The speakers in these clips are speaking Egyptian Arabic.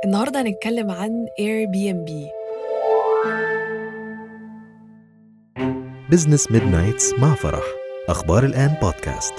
النهارده هنتكلم عن اير بي ام بي بزنس ميد نايتس مع فرح أخبار الآن بودكاست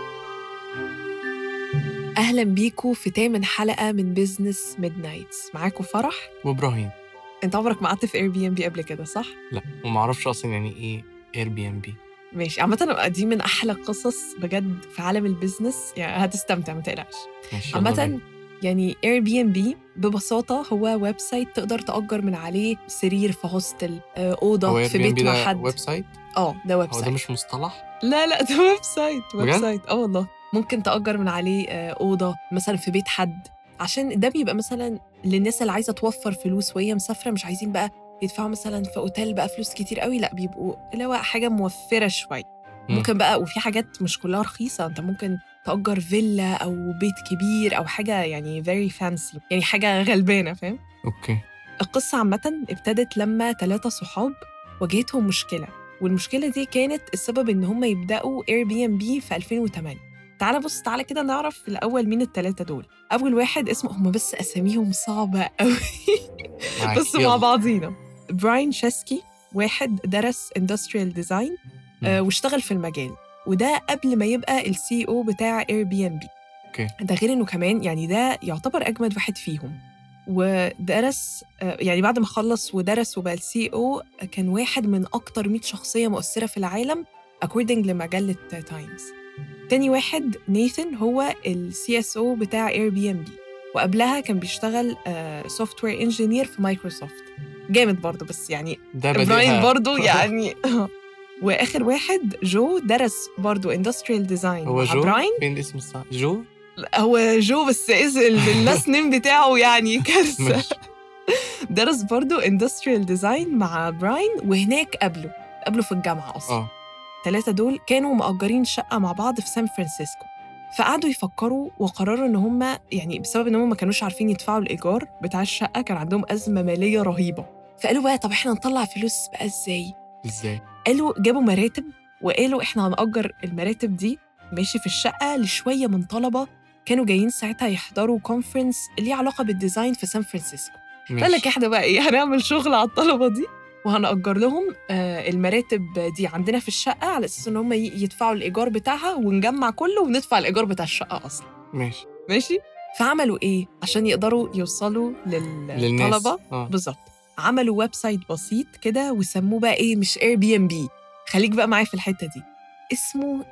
اهلا بيكم في تامن حلقه من بزنس ميد نايتس معاكم فرح وابراهيم انت عمرك ما قعدت في اير بي ام بي قبل كده صح لا وما اعرفش اصلا يعني ايه اير بي ام بي ماشي عامه دي من احلى قصص بجد في عالم البيزنس يعني هتستمتع ما تقلقش ماشي يلا بينا. عامه يعني اير بي ام بي ببساطه هو ويب سايت تقدر تاجر من عليه سرير في هوستل آه، هو اوضه في Airbnb بيت مع ده حد ويب سايت اه ده ويب هو ده سايت مش مصطلح لا لا ده ويب سايت ويب بجد؟ سايت اه والله ممكن تأجر من عليه آه، أوضة مثلا في بيت حد عشان ده بيبقى مثلا للناس اللي عايزة توفر فلوس وهي مسافرة مش عايزين بقى يدفعوا مثلا في اوتيل بقى فلوس كتير قوي لا بيبقوا اللي هو حاجة موفرة شوية مم. ممكن بقى وفي حاجات مش كلها رخيصة انت ممكن تأجر فيلا أو بيت كبير أو حاجة يعني very fancy يعني حاجة غلبانة فاهم اوكي القصة عامة ابتدت لما ثلاثة صحاب واجهتهم مشكلة والمشكلة دي كانت السبب إن هم يبدأوا اير بي ام بي في 2008 تعالى بص تعالى كده نعرف في الأول مين الثلاثة دول أول واحد اسمه هم بس أساميهم صعبة قوي معاك. بس يلا. مع بعضينا براين شاسكي واحد درس اندستريال ديزاين مم. واشتغل في المجال وده قبل ما يبقى السي او بتاع اير بي ام بي اوكي ده غير انه كمان يعني ده يعتبر اجمد واحد فيهم ودرس آه، يعني بعد ما خلص ودرس وبقى السي او كان واحد من اكتر 100 شخصيه مؤثره في العالم according لمجله تايمز تاني واحد نيثن هو السي اس او بتاع اير بي ام بي وقبلها كان بيشتغل سوفت وير انجينير في مايكروسوفت جامد برضه بس يعني ده براين بديهة. برضو يعني واخر واحد جو درس برضو اندستريال ديزاين هو مع جو براين فين الاسم الصح جو هو جو بس إز- ال- اللاست نيم بتاعه يعني كارثه ماشي درس برضو اندستريال ديزاين مع براين وهناك قابله قابله في الجامعه اصلا اه الثلاثه دول كانوا مأجرين شقه مع بعض في سان فرانسيسكو فقعدوا يفكروا وقرروا ان هم يعني بسبب ان هم ما كانوش عارفين يدفعوا الايجار بتاع الشقه كان عندهم ازمه ماليه رهيبه فقالوا بقى طب احنا نطلع فلوس بقى ازاي ازاي قالوا جابوا مراتب وقالوا احنا هنأجر المراتب دي ماشي في الشقة لشوية من طلبة كانوا جايين ساعتها يحضروا كونفرنس ليه علاقة بالديزاين في سان فرانسيسكو فقال لك ماشي احنا بقى ايه هنعمل شغل على الطلبة دي وهنأجر لهم آه المراتب دي عندنا في الشقة على أساس إن هم ي- يدفعوا الإيجار بتاعها ونجمع كله وندفع الإيجار بتاع الشقة أصلا ماشي ماشي فعملوا إيه عشان يقدروا يوصلوا لل- للناس للطلبة اه بالظبط عملوا ويب سايت بسيط كده وسموه بقى ايه مش اير بي ام بي خليك بقى معايا في الحته دي اسمه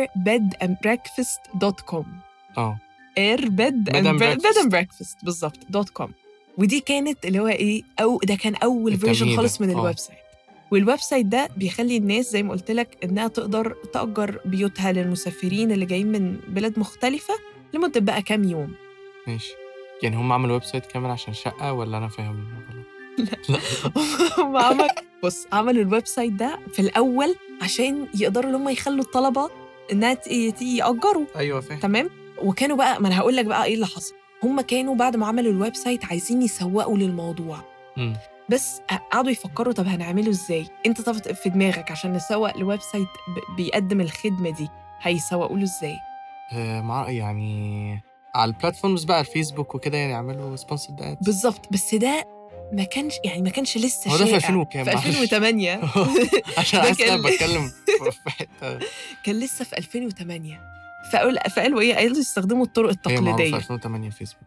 airbedandbreakfast.com اه airbed Bed and breakfast. and breakfast بالظبط دوت كوم ودي كانت اللي هو ايه او ده كان اول فيرجن التمهيدة. خالص من آه. الويب سايت والويب سايت ده بيخلي الناس زي ما قلت لك انها تقدر تأجر بيوتها للمسافرين اللي جايين من بلاد مختلفه لمده بقى كام يوم ماشي يعني هم عملوا ويب سايت كامل عشان شقة ولا انا فاهم غلط؟ لا هم عمل بص عملوا الويب سايت ده في الاول عشان يقدروا ان هم يخلوا الطلبه انها ت- ت- ياجروا ايوه فاهم تمام وكانوا بقى ما انا هقول لك بقى ايه اللي حصل هم كانوا بعد ما عملوا الويب سايت عايزين يسوقوا للموضوع مم. بس قعدوا يفكروا طب هنعمله ازاي انت طب في دماغك عشان نسوق لويب سايت ب- بيقدم الخدمه دي هيسوقوا له ازاي آه مع يعني على البلاتفورمز بقى الفيسبوك وكده يعني يعملوا سبونسر اد بالظبط بس ده ما كانش يعني ما كانش لسه هو ده في شائع. 2000 وكام؟ في معلش. 2008 عشان ده حاسس إن انا كان- بتكلم في حته كان لسه في 2008 فقال فقالوا ايه قالوا يستخدموا الطرق هي معروفه التقليديه 2008 فيسبوك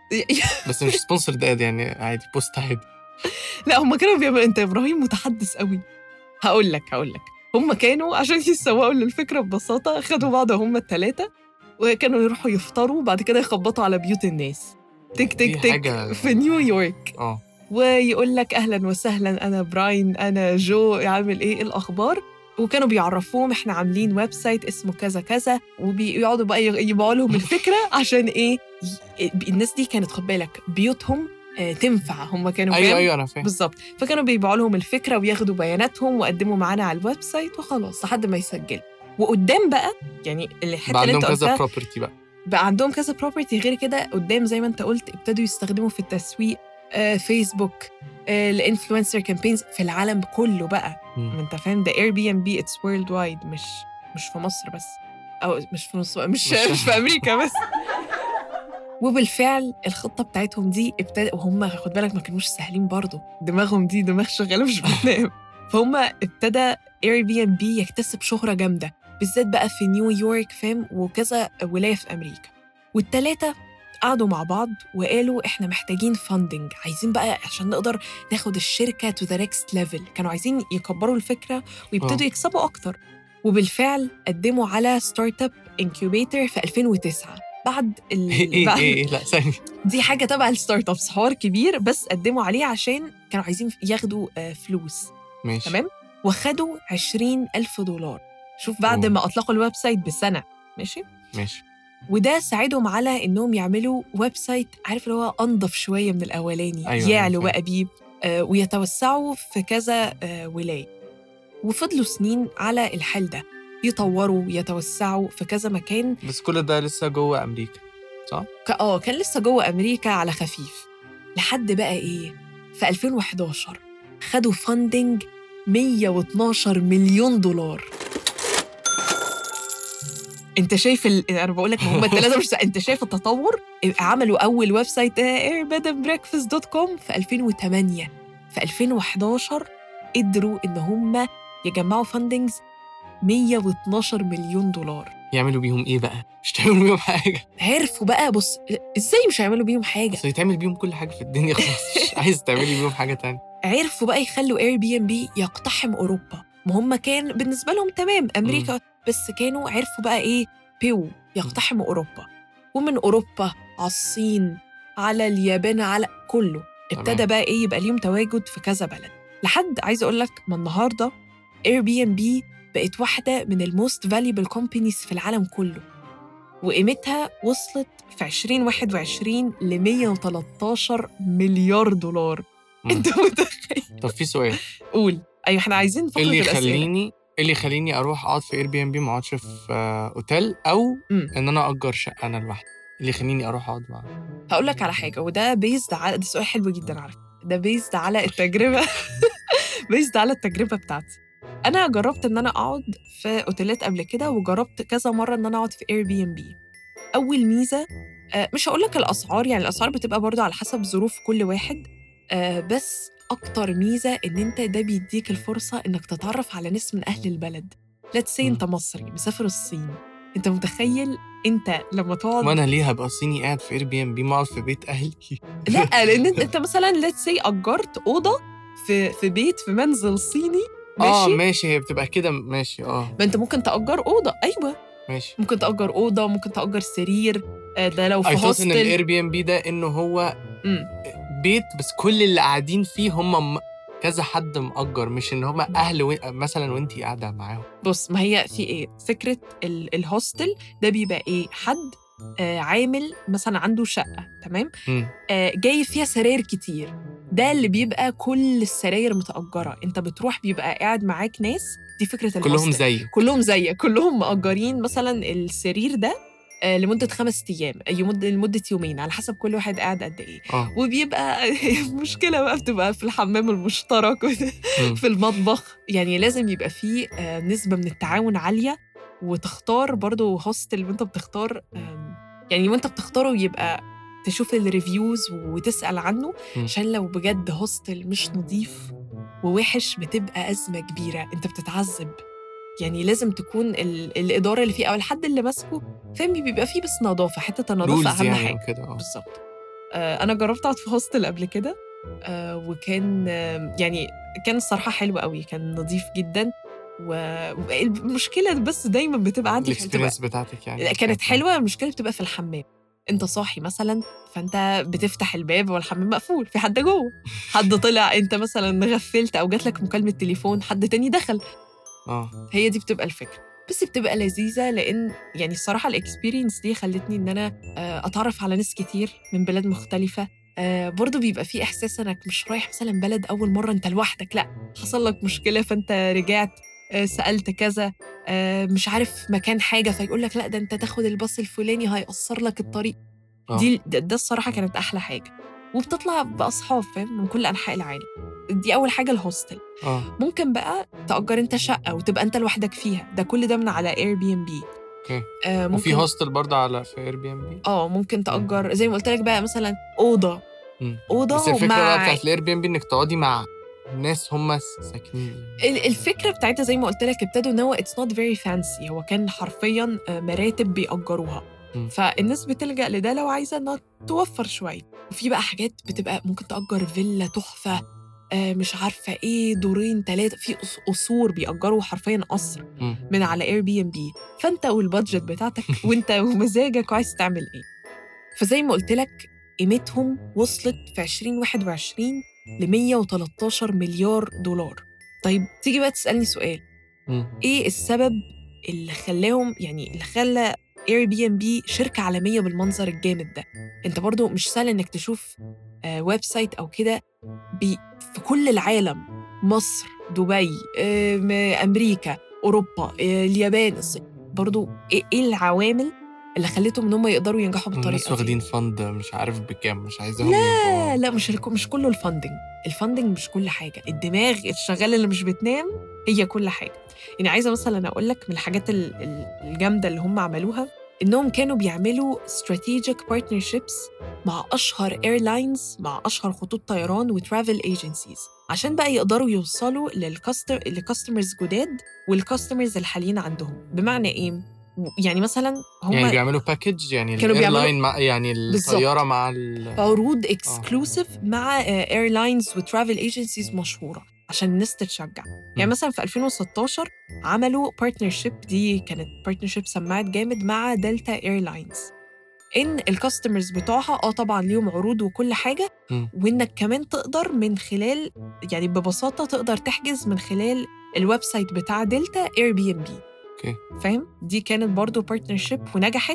بس مش سبونسر اد يعني عادي بوست عادي لا هم كانوا بيعملوا انت يا ابراهيم متحدث قوي هقول لك هقول لك هم كانوا عشان يسوقوا للفكره ببساطه خدوا بعض هم الثلاثه وكانوا يروحوا يفطروا بعد كده يخبطوا على بيوت الناس تك دي تك تك حاجة- في نيويورك اه ويقول لك اهلا وسهلا انا براين انا جو عامل ايه إيه الاخبار وكانوا بيعرفوهم احنا عاملين ويب سايت اسمه كذا كذا وبيقعدوا بقى يبيعوا لهم الفكره عشان ايه ي- الناس دي كانت خد بالك بيوتهم آه، تنفع هم كانوا ايوه فاهم؟ ايوه انا فاهم بالظبط فكانوا بيبيعوا لهم الفكره وياخدوا بياناتهم وقدموا معانا على الويب سايت وخلاص لحد ما يسجلوا وقدام بقى يعني الحته بقى اللي عندهم انت كذا قلتها بروبرتي بقى بقى عندهم كذا بروبرتي غير كده قدام زي ما انت قلت ابتدوا يستخدموا في التسويق آه، فيسبوك آه، الانفلونسر كامبينز في العالم كله بقى مم. ما انت فاهم ده اير بي ام بي اتس وورلد وايد مش مش في مصر بس او مش في مصر مش مش- مش في امريكا بس وبالفعل الخطه بتاعتهم دي ابتدى وهم خد بالك ما كانوش سهلين برضه دماغهم دي دماغ شغاله مش بتنام فهم ابتدى اير بي ام بي يكتسب شهره جامده بالذات بقى في نيويورك فاهم وكذا ولايه في امريكا والتلاته قعدوا مع بعض وقالوا احنا محتاجين فاندنج عايزين بقى عشان نقدر ناخد الشركه تو ذا نيكست ليفل كانوا عايزين يكبروا الفكره ويبتدوا آه. يكسبوا اكتر وبالفعل قدموا على ستارت اب انكيوبيتر في 2009 بعد ال... ايه ايه بعد ايه إيه، لا ثانية دي حاجه تبع الستارت ابس حوار كبير بس قدموا عليه عشان كانوا عايزين ياخدوا آه، فلوس ماشي تمام وخدوا 20 ألف دولار شوف بعد أوه. ما أطلقوا الويب سايت بسنة ماشي ماشي وده ساعدهم على إنهم يعملوا ويب سايت عارف اللي هو أنظف شوية من الأولاني أيوة، يعلوا أيوة، بقى بيه آه، ويتوسعوا في كذا آه، ولاية وفضلوا سنين على الحال ده يطوروا ويتوسعوا في كذا مكان بس كل ده لسه جوه امريكا ك- اه كان لسه جوه امريكا على خفيف لحد بقى ايه في 2011 خدوا فاندنج 112 مليون دولار انت شايف ال... انا بقول لك هم الثلاثه مش انت شايف التطور عملوا اول ويب سايت airbedandbreakfast دوت كوم في 2008 في 2011 قدروا ان هم يجمعوا فاندنجز 112 مليون دولار يعملوا بيهم ايه بقى مش تعملوا بيهم حاجه عرفوا بقى بص ازاي مش هيعملوا بيهم حاجه بس يتعمل بيهم كل حاجه في الدنيا خلاص مش عايز تعملي بيهم حاجه تانية عرفوا بقى يخلوا اير بي ام بي يقتحم اوروبا ما هم كان بالنسبه لهم تمام امريكا بس كانوا عرفوا بقى ايه بيو يقتحموا اوروبا ومن اوروبا على الصين على اليابان على كله ابتدى تمام. بقى ايه يبقى ليهم تواجد في كذا بلد لحد عايزه اقول لك ما النهارده اير بي ام بي بقت واحده من الموست فاليبل كومبانيز في العالم كله وقيمتها وصلت في 2021 ل 113 مليار دولار مم. انت متخيل طب في سؤال قول ايوه احنا عايزين ايه فقره اللي الاسئله يخليني ايه اللي يخليني اروح اقعد في اير بي ام بي ما اقعدش في آه، اوتيل او مم. ان انا اجر شقه انا لوحدي اللي يخليني اروح اقعد مع هقول لك على حاجه وده بيزد على ده سؤال حلو جدا على فكره ده بيزد على التجربه بيزد على التجربه بتاعتي انا جربت ان انا اقعد في اوتيلات قبل كده وجربت كذا مره ان انا اقعد في اير بي ام بي اول ميزه آه، مش هقول لك الاسعار يعني الاسعار بتبقى برضو على حسب ظروف كل واحد آه، بس اكتر ميزه ان انت ده بيديك الفرصه انك تتعرف على ناس من اهل البلد ليتس سي مم. انت مصري مسافر الصين انت متخيل انت لما تقعد وانا ليه هبقى صيني قاعد في اير بي ام بي ما اقعد في بيت اهلي لا لان انت, انت مثلا ليتس سي اجرت اوضه في في بيت في منزل صيني اه ماشي ماشي هي بتبقى كده ماشي اه ما انت ممكن تاجر اوضه ايوه ماشي ممكن تاجر اوضه ممكن تاجر سرير آه، ده لو في اي ثوت ان هوستل الاير بي ام بي ده انه هو مم. بيت بس كل اللي قاعدين فيه هم م- كذا حد مأجر مش ان هم اهل و... مثلا وانتي قاعده معاهم بص ما هي في ايه فكره ال- الهوستل ده بيبقى ايه حد آه عامل مثلا عنده شقه تمام مم. آه جاي فيها سراير كتير ده اللي بيبقى كل السراير متأجرة انت بتروح بيبقى قاعد معاك ناس دي فكرة كلهم الهوستل. زي كلهم زيك كلهم مأجرين مثلا السرير ده آه، لمدة خمس أيام يمد لمدة يومين على حسب كل واحد قاعد قد إيه اه وبيبقى مشكلة بقى بتبقى في الحمام المشترك مم. في المطبخ يعني لازم يبقى فيه آه، نسبة من التعاون عالية وتختار برضو هوستل وانت بتختار آم، يعني وانت بتختاره يبقى تشوف الريفيوز وتسأل عنه مم. عشان لو بجد هوستل مش نظيف ووحش بتبقى أزمة كبيرة انت بتتعذب يعني لازم تكون ال- الإدارة اللي فيه أو الحد اللي ماسكه فاهم بيبقى فيه بس نظافة حتة النظافة رولز أهم يعني حاجة وكده اه بالظبط آه، انا جربت اقعد في هوستل قبل كده آه، وكان آه، يعني كان الصراحه حلو قوي كان نظيف جدا والمشكله بس دايما بتبقى عندي بتبقى الاكسبيرينس بتاعتك يعني لا، كانت حلوه المشكله بتبقى في الحمام انت صاحي مثلا فانت بتفتح الباب والحمام مقفول في حد جوه حد طلع انت مثلا غفلت او جات لك مكالمه تليفون حد تاني دخل اه هي دي بتبقى الفكره بس بتبقى لذيذه لان يعني الصراحه الاكسبيرينس دي خلتني ان انا آه، اتعرف على ناس كتير من بلاد مختلفه آه، برضه بيبقى في احساس انك مش رايح مثلا بلد اول مره انت لوحدك لا حصل لك مشكله فانت رجعت آه، سالت كذا آه، مش عارف مكان حاجه فيقول لك لا ده انت تاخد الباص الفلاني هيقصر لك الطريق آه. دي ده, ده الصراحه كانت احلى حاجه وبتطلع باصحاب فاهم من كل انحاء العالم دي اول حاجه الهوستل اه ممكن بقى تأجر انت شقة وتبقى انت لوحدك فيها ده كل ده من على اير بي ام بي اوكي آه وفي ممكن هوستل برضه على في اير بي ام بي اه ممكن تأجر زي ما قلت لك بقى مثلا أوضة أوضة بس الفكره بقى ومع بتاعت الاير بي ام بي انك تقعدي مع ناس هم ساكنين ال- الفكرة بتاعتها زي ما قلت لك ابتدوا ان هو اتس نوت فيري فانسي هو كان حرفيا آه، مراتب بيأجروها مم. فالناس بتلجأ لده لو عايزة انها توفر شوية وفي بقى حاجات بتبقى ممكن تأجر فيلا تحفة آه، مش عارفة ايه دورين ثلاثة في قص- قصور بيأجروا حرفيا قصر مم. من على اير بي ام بي فانت والبادجت بتاعتك وانت ومزاجك وعايز تعمل ايه فزي ما قلت لك قيمتهم وصلت في 2021 ل 113 مليار دولار طيب تيجي بقى تسألني سؤال مم. ايه السبب اللي خلاهم يعني اللي خلى اير بي ام بي شركة عالمية بالمنظر الجامد ده انت برضو مش سهل انك تشوف آه ويب سايت او كده بي- في كل العالم مصر دبي آه م- امريكا اوروبا آه اليابان الصين برضو ايه إيه العوامل اللي خلتهم ان هم يقدروا ينجحوا الناس بالطريقه دي واخدين فند مش عارف بكام مش عايزاهم لا يبقوا- لا مش مش كله الفاندنج الفاندنج مش كل حاجه الدماغ الشغاله اللي مش بتنام هي كل حاجه يعني عايزه مثلا اقول لك من الحاجات ال- ال- الجامده اللي هم عملوها انهم كانوا بيعملوا strategic partnerships مع اشهر ايرلاينز مع اشهر خطوط طيران وترافل ايجنسيز عشان بقى يقدروا يوصلوا للكاستر لكاستمرز جداد والكاستمرز الحاليين عندهم بمعنى ايه يعني مثلا هم يعني بيعملوا باكج يعني كانوا بيعملوا- الايرلاين مع يعني بالظبط. الطياره مع ال عروض اكسكلوسيف مع ايرلاينز وترافل ايجنسيز مشهوره عشان الناس تتشجع يعني مم. مثلا في 2016 عملوا بارتنرشيب دي كانت بارتنرشيب سمعت جامد مع دلتا ايرلاينز ان الكاستمرز بتوعها اه طبعا ليهم عروض وكل حاجه مم. وانك كمان تقدر من خلال يعني ببساطه تقدر تحجز من خلال الويب سايت بتاع دلتا اير بي ام بي اوكي فاهم دي كانت برضو بارتنرشيب ونجحت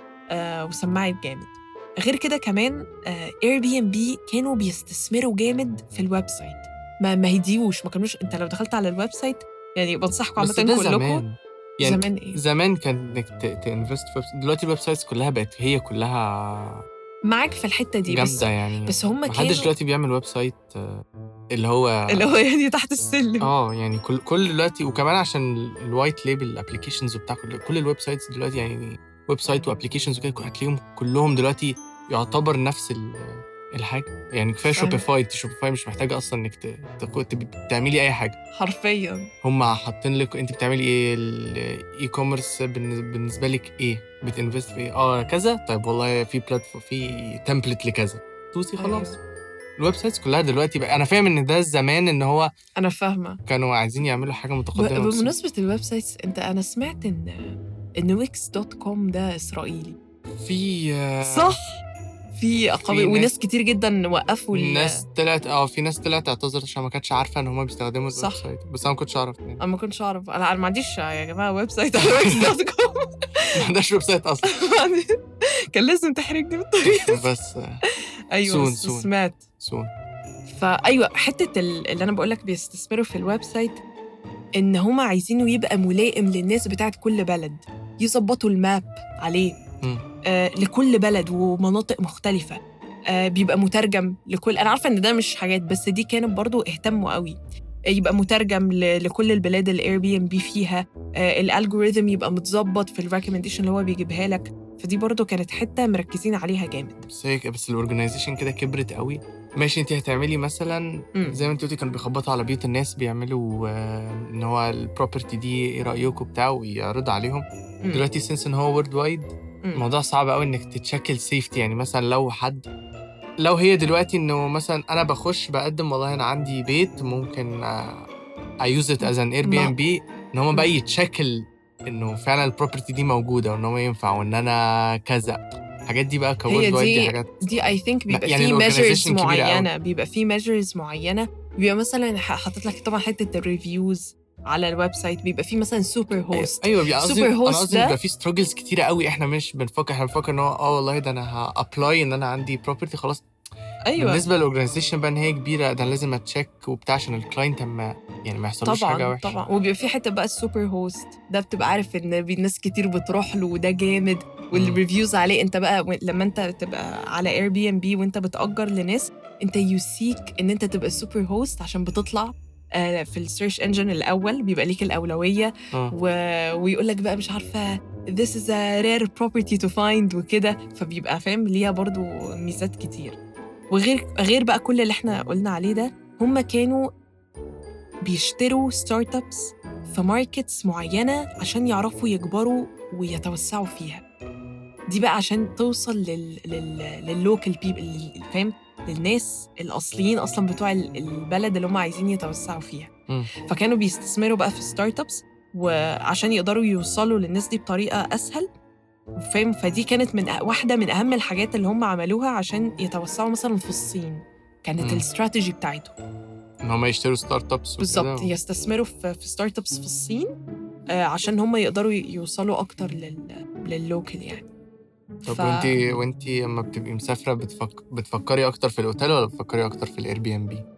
آه وسمعت جامد غير كده كمان اير بي ام بي كانوا بيستثمروا جامد في الويب سايت ما ما هديوش ما كانوش انت لو دخلت على الويب سايت يعني بنصحكم بس عامه ده كلكم زمان يعني زمان ايه زمان كان انك تنفست في ويب- دلوقتي الويب سايتس كلها بقت هي كلها معاك في الحته دي بس جامده يعني بس هم محدش كانوا دلوقتي بيعمل ويب سايت آه، اللي هو اللي هو يعني تحت السلم اه يعني كل كل دلوقتي وكمان عشان الوايت ليبل ابلكيشنز وبتاع كل, كل الويب سايتس دلوقتي يعني ويب سايت وابلكيشنز وكده هتلاقيهم كلهم دلوقتي يعتبر نفس ال- الحاجه يعني كفايه فاهمة. شوبيفاي شوبيفاي مش محتاجه اصلا انك ت- تخ- تب- تعملي اي حاجه حرفيا هم حاطين لك انت بتعملي ايه الاي كوميرس بالنسبه لك ايه بتنفست في ايه اه كذا طيب والله في بلاتفورم في تمبلت لكذا دوسي خلاص الويب سايتس كلها دلوقتي بقى انا فاهم ان ده زمان ان هو انا فاهمه كانوا عايزين يعملوا حاجه ب- متقدمه بس بمناسبه الويب سايتس انت انا سمعت ان ان ويكس دوت كوم ده اسرائيلي في آه، صح في قوي ناس- وناس كتير جدا وقفوا ال- ناس طلعت اه في ناس طلعت اعتذرت عشان ما كانتش عارفه ان هم بيستخدموا الويب صح. سايت بس انا ما كنتش اعرف يعني انا ما كنتش اعرف انا أنا ما عنديش يا جماعه ويب سايت على ويكس دوت كوم ما عندهاش ويب سايت اصلا كان لازم تحرجني بالطريقه بس آه، ايوه سون- بس سون. سمعت سون فايوه حته ال- اللي انا بقول لك بيستثمروا في الويب سايت ان هم عايزينه يبقى ملائم للناس بتاعت كل بلد يظبطوا الماب عليه مم. آه لكل بلد ومناطق مختلفه آه بيبقى مترجم لكل انا عارفه ان ده مش حاجات بس دي كانت برضو اهتموا قوي آه، يبقى مترجم ل- لكل البلاد اللي اير بي ام بي فيها آه الالجوريثم يبقى متظبط في الريكومنديشن اللي هو بيجيبها لك فدي برضو كانت حته مركزين عليها جامد بس هي بس الاورجنايزيشن كده كبرت قوي ماشي انت هتعملي مثلا مم. زي ما انت قلتي كانوا بيخبطوا على بيوت الناس بيعملوا آه، ان هو البروبرتي دي ايه رايكم بتاع ويعرضوا عليهم مم. دلوقتي سنس ان هو وورد وايد مم. الموضوع صعب قوي انك تتشكل سيفتي يعني مثلا لو حد لو هي دلوقتي انه مثلا انا بخش بقدم والله انا عندي بيت ممكن ايوز ات از ان اير بي ما- ام بي ان هم بقى يتشكل انه فعلا البروبرتي دي موجوده وان هو ينفع وان انا كذا الحاجات دي بقى هي كورد وايد دي دي حاجات دي اي ثينك بيبقى يعني في ال measures organization كبيرة أوي. معينه بيبقى في measures معينه بيبقى مثلا ح- حاطط لك طبعا حته الريفيوز على الويب سايت بيبقى في مثلا سوبر هوست ايوه بيبقى قصدي Super انا host قصدي ده- بيبقى في ستراجلز كتيره قوي احنا مش بنفكر احنا بنفكر ان هو اه والله ده انا هابلاي ان انا عندي بروبرتي خلاص ايوه بالنسبه للاورجنايزيشن بقى ان هي كبيره ده لازم اتشيك وبتاع عشان الكلاينت اما يعني ما يحصلوش حاجه طبعا وحشه طبعا وبيبقى في حته بقى السوبر هوست ده بتبقى عارف ان بي- ناس كتير بتروح له وده جامد والريفيوز عليه انت بقى و- لما انت تبقى على اير بي ام بي وانت بتأجر لناس انت يوسيك ان انت تبقى السوبر هوست عشان بتطلع آه، في السيرش انجن الاول بيبقى ليك الاولويه اه و... ويقول لك بقى مش عارفه this is a rare property to find وكده فبيبقى فاهم ليها برضو ميزات كتير وغير غير بقى كل اللي احنا قلنا عليه ده هم كانوا بيشتروا ستارت ابس في ماركتس معينه عشان يعرفوا يكبروا ويتوسعوا فيها دي بقى عشان توصل لل لل لللوكال بيبل فاهم للناس الاصليين اصلا بتوع ال- البلد اللي هم عايزين يتوسعوا فيها مم. فكانوا بيستثمروا بقى في ستارت ابس وعشان يقدروا يوصلوا للناس دي بطريقه اسهل فاهم فدي كانت من أ- واحده من اهم الحاجات اللي هم عملوها عشان يتوسعوا مثلا في الصين كانت مم. الاستراتيجي بتاعتهم ان هم يشتروا ستارت ابس بالظبط يستثمروا في في ستارت ابس في الصين آه، عشان هم يقدروا ي- يوصلوا اكتر لل لللوكال يعني طب ف- وانت وانت لما بتبقي مسافره بتفك... بتفكري اكتر في الاوتيل ولا بتفكري اكتر في الاير بي ام بي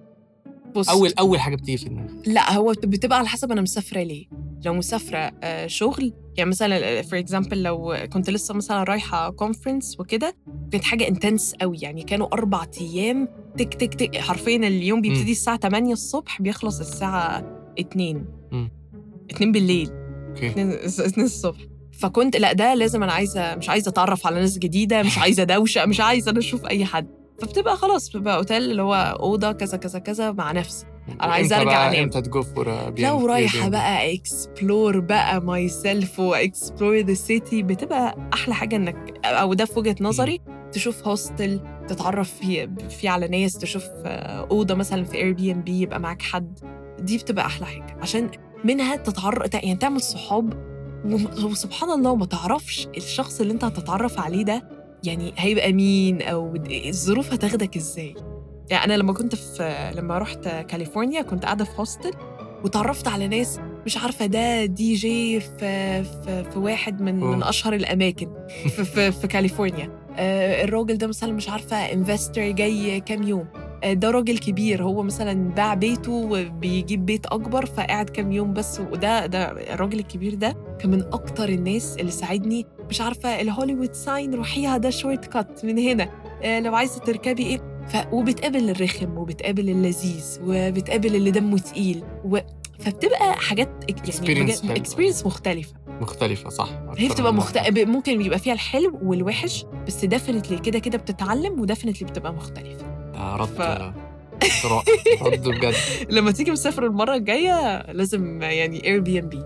بص اول اول حاجه بتيجي في دماغك لا هو بت- بتبقى على حسب انا مسافره ليه لو مسافره آه، شغل يعني مثلا فور اكزامبل لو كنت لسه مثلا رايحه كونفرنس وكده كانت حاجه انتنس قوي يعني كانوا اربع ايام تك تك تك حرفيا اليوم بيبتدي الساعه 8 الصبح بيخلص الساعه 2 مم. 2 بالليل اوكي 2 2 الصبح فكنت لا ده لازم انا عايزه مش عايزه اتعرف على ناس جديده مش عايزه دوشه مش عايزه انا اشوف اي حد فبتبقى خلاص بتبقى اوتيل اللي هو اوضه كذا كذا كذا مع نفسي أنا عايزة وإمتى أرجع بقى أنام. امتى تجو فور لو رايحه بقى اكسبلور بقى ماي سيلف واكسبلور ذا سيتي بتبقى احلى حاجه انك او ده في وجهه نظري تشوف هوستل تتعرف فيه فيه على ناس تشوف آه، اوضه مثلا في اير بي ام بي يبقى معاك حد دي بتبقى احلى حاجه عشان منها تتعرف يعني تعمل صحاب وم- وسبحان الله ما تعرفش الشخص اللي انت هتتعرف عليه ده يعني هيبقى مين او د- الظروف هتاخدك ازاي يعني انا لما كنت في لما رحت كاليفورنيا كنت قاعده في هوستل وتعرفت على ناس مش عارفه ده دي جي في في, في واحد من أوه. من اشهر الاماكن في, في, في كاليفورنيا آه الراجل ده مثلا مش عارفه انفستر جاي كام يوم آه ده راجل كبير هو مثلا باع بيته وبيجيب بيت اكبر فقعد كام يوم بس وده ده الراجل الكبير ده كان من اكتر الناس اللي ساعدني مش عارفه الهوليوود ساين روحيها ده شورت كات من هنا آه لو عايزه تركبي ايه ف... وبتقابل الرخم وبتقابل اللذيذ وبتقابل اللي دمه تقيل و... فبتبقى حاجات Experience يعني حلوة. اكسبيرينس مختلفه مختلفه صح هي أكتر بتبقى من مخت... مرة. ب- ممكن يبقى فيها الحلو والوحش بس ديفنتلي كده كده بتتعلم وديفنتلي بتبقى مختلفه ده رد ف- رائع. رد بجد لما تيجي مسافر المره الجايه لازم يعني اير بي ام بي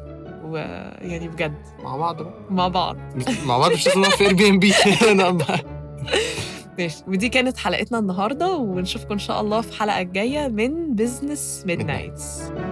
ويعني بجد مع بعض بقى مع بعض مش- مع بعض مش لازم نروح في اير بي ام بي ماشي ودي كانت حلقتنا النهارده ونشوفكم ان شاء الله في الحلقه الجايه من بزنس ميد نايتس